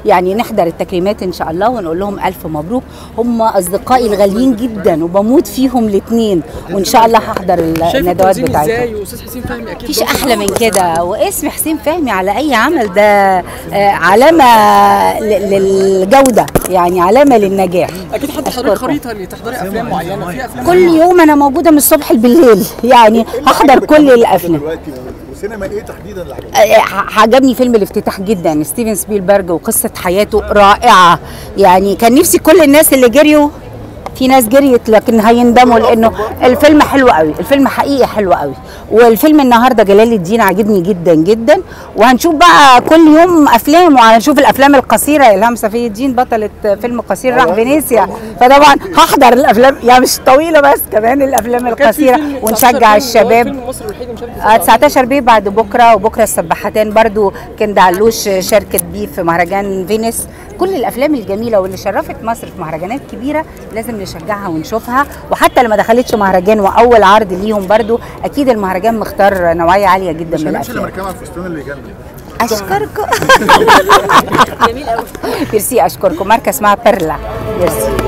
يعني نحضر التكريمات ان شاء الله ونقول لهم الف مبروك هم اصدقائي الغاليين جدا وبموت فيهم الاثنين وان شاء الله هحضر شايف الندوات التنظيم بتاعتهم ازاي واستاذ حسين فهمي اكيد مفيش برضه احلى من عمل كده واسم حسين فهمي على اي عمل ده آه، علامه ل- للجوده يعني علامه للنجاح اكيد حط حضرتك أشكركم. خريطه لتحضري افلام معينه في افلام كل يوم انا موجوده من الصبح بالليل يعني هحضر كل الافلام دلوقتي وسينما ايه تحديدا اللي عجبك؟ آه، ع- عجبني فيلم الافتتاح جدا ستيفن سبيلبرج وقصه حياته رائعه يعني كان نفسي كل الناس اللي جريوا في ناس جريت لكن هيندموا لانه الفيلم حلو قوي الفيلم حقيقي حلو قوي والفيلم النهارده جلال الدين عاجبني جدا جدا وهنشوف بقى كل يوم افلام وهنشوف الافلام القصيره الهام صفي الدين بطله فيلم قصير راح فينيسيا فطبعا هحضر الافلام يعني مش طويله بس كمان الافلام كان في القصيره فيلم 19 ونشجع فيلم اللي هو الشباب فيلم مصر الوحيد اللي مشارك آه، 19 بيه بعد بكره وبكره السباحتين برضو كان دعلوش شاركت بيه في مهرجان فينيس كل الافلام الجميله واللي شرفت مصر في مهرجانات كبيره لازم نشجعها ونشوفها وحتى اللي ما دخلتش مهرجان واول عرض ليهم برضو اكيد المهرجان مختار نوعيه عاليه جدا مش من هنمشي لما الافلام نركبها الفستان اللي جنبي اشكركم جميل قوي ميرسي اشكركم ماركه اسمها بيرلا ميرسي